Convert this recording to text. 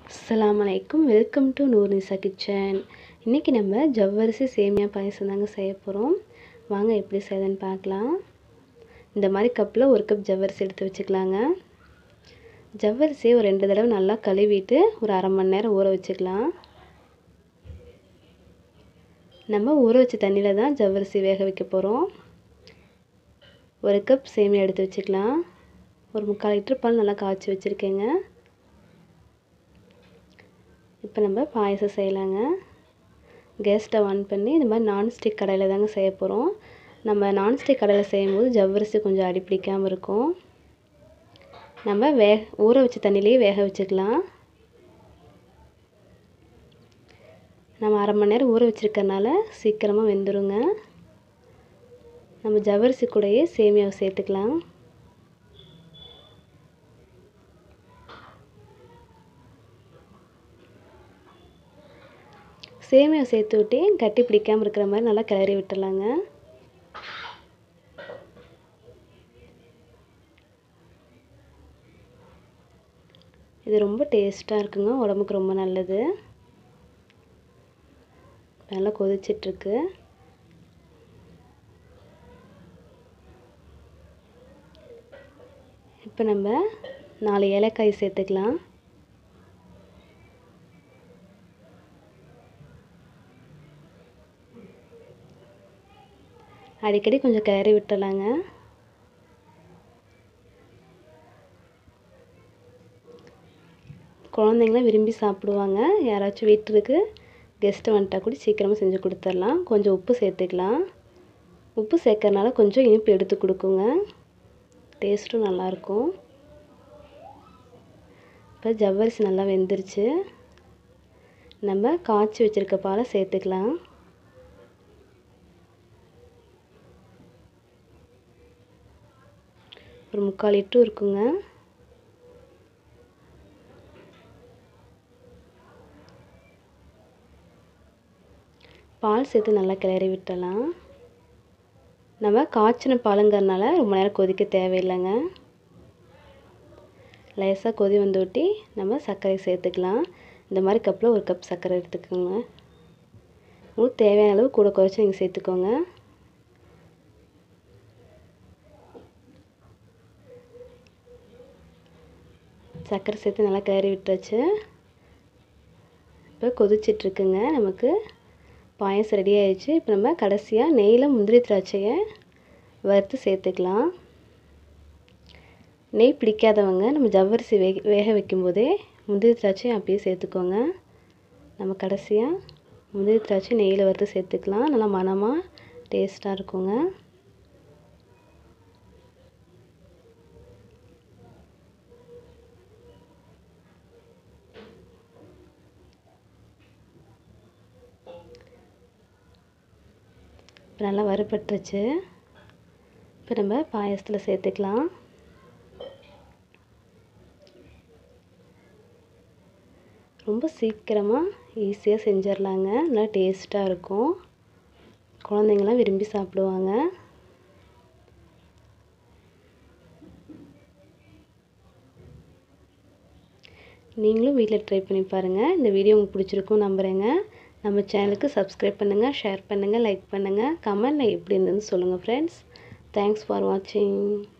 அஸ்ஸலாமு அலைக்கும் welcome to Noornisa kitchen இன்றைக்கி நம்ம ஜவ்வரிசி சேமியா பாயசம் தாங்க செய்ய போகிறோம் வாங்க எப்படி செய்யுதுன்னு பார்க்கலாம் இந்த மாதிரி கப்பில் ஒரு கப் ஜவ்வரிசி எடுத்து வச்சுக்கலாங்க ஜவ்வரிசியை ஒரு ரெண்டு தடவை நல்லா கழுவிட்டு ஒரு அரை மணி நேரம் ஊற வச்சுக்கலாம் நம்ம ஊற வச்ச தண்ணியில் தான் ஜவ்வரிசி வேக வைக்க போகிறோம் ஒரு கப் சேமியா எடுத்து வச்சுக்கலாம் ஒரு முக்கால் லிட்டர் பால் நல்லா காய்ச்சி வச்சுருக்கேங்க இப்போ நம்ம பாயசம் செய்யலாங்க கேஸ் ஸ்டவ் ஆன் பண்ணி இந்த மாதிரி நான்ஸ்டிக் கடையில் தாங்க செய்ய போகிறோம் நம்ம நான்ஸ்டிக் கடையில் செய்யும்போது ஜவ்வரிசி கொஞ்சம் அடி பிடிக்காமல் இருக்கும் நம்ம வே ஊற வச்ச தண்ணியிலேயே வேக வச்சுக்கலாம் நம்ம அரை மணி நேரம் ஊற வச்சுருக்கறனால சீக்கிரமாக வெந்துருங்க நம்ம ஜவ்வரிசி கூடயே சேமியாவை சேர்த்துக்கலாம் சேமியா சேர்த்து விட்டு கட்டி பிடிக்காமல் இருக்கிற மாதிரி நல்லா கிளறி விட்டுடலாங்க இது ரொம்ப டேஸ்ட்டாக இருக்குங்க உடம்புக்கு ரொம்ப நல்லது நல்லா கொதிச்சிட்ருக்கு இப்போ நம்ம நாலு ஏலக்காய் சேர்த்துக்கலாம் அடிக்கடி கொஞ்சம் கிளறி விட்டுலாங்க குழந்தைங்களாம் விரும்பி சாப்பிடுவாங்க யாராச்சும் வீட்டுக்கு கெஸ்ட்டு வந்துட்டா கூட சீக்கிரமாக செஞ்சு கொடுத்துர்லாம் கொஞ்சம் உப்பு சேர்த்துக்கலாம் உப்பு சேர்க்கறனால கொஞ்சம் இனிப்பு எடுத்து கொடுக்குங்க டேஸ்ட்டும் நல்லாயிருக்கும் இப்போ ஜவ்வரிசி நல்லா வெந்துருச்சு நம்ம காய்ச்சி வச்சுருக்க பாலை சேர்த்துக்கலாம் ஒரு முக்கால் லிட்டரும் இருக்குங்க பால் சேர்த்து நல்லா கிளறி விட்டலாம் நம்ம காய்ச்சின பாலுங்கிறதுனால ரொம்ப நேரம் கொதிக்க தேவையில்லைங்க லேசாக கொதி வந்து ஊட்டி நம்ம சர்க்கரை சேர்த்துக்கலாம் இந்த மாதிரி கப்பில் ஒரு கப் சர்க்கரை எடுத்துக்கோங்க உங்களுக்கு தேவையான அளவு கூட குறைச்சி நீங்கள் சேர்த்துக்கோங்க சர்க்கரை சேர்த்து நல்லா கிளறி விட்டாச்சு இப்போ கொதிச்சிட்ருக்குங்க நமக்கு பாயசம் ரெடி ஆயிடுச்சு இப்போ நம்ம கடைசியாக நெய்யில் முந்திரி திராட்சையை வறுத்து சேர்த்துக்கலாம் நெய் பிடிக்காதவங்க நம்ம ஜவ்வரிசி வேக வேக வைக்கும்போதே முந்திரி திராட்சையை அப்படியே சேர்த்துக்கோங்க நம்ம கடைசியாக முந்திரி திராட்சை நெய்யில் வறுத்து சேர்த்துக்கலாம் நல்லா மணமாக டேஸ்ட்டாக இருக்குங்க இப்போ நல்லா வறுபட்டுருச்சு இப்போ நம்ம பாயசத்தில் சேர்த்துக்கலாம் ரொம்ப சீக்கிரமாக ஈஸியாக செஞ்சிடலாங்க நல்லா டேஸ்ட்டாக இருக்கும் குழந்தைங்களாம் விரும்பி சாப்பிடுவாங்க நீங்களும் வீட்டில் ட்ரை பண்ணி பாருங்கள் இந்த வீடியோ உங்களுக்கு பிடிச்சிருக்கும் நம்புகிறேங்க நம்ம சேனலுக்கு சப்ஸ்கிரைப் பண்ணுங்கள் ஷேர் பண்ணுங்கள் லைக் பண்ணுங்கள் கமெண்டில் எப்படி இருந்ததுன்னு சொல்லுங்கள் ஃப்ரெண்ட்ஸ் தேங்க்ஸ் ஃபார் வாட்சிங்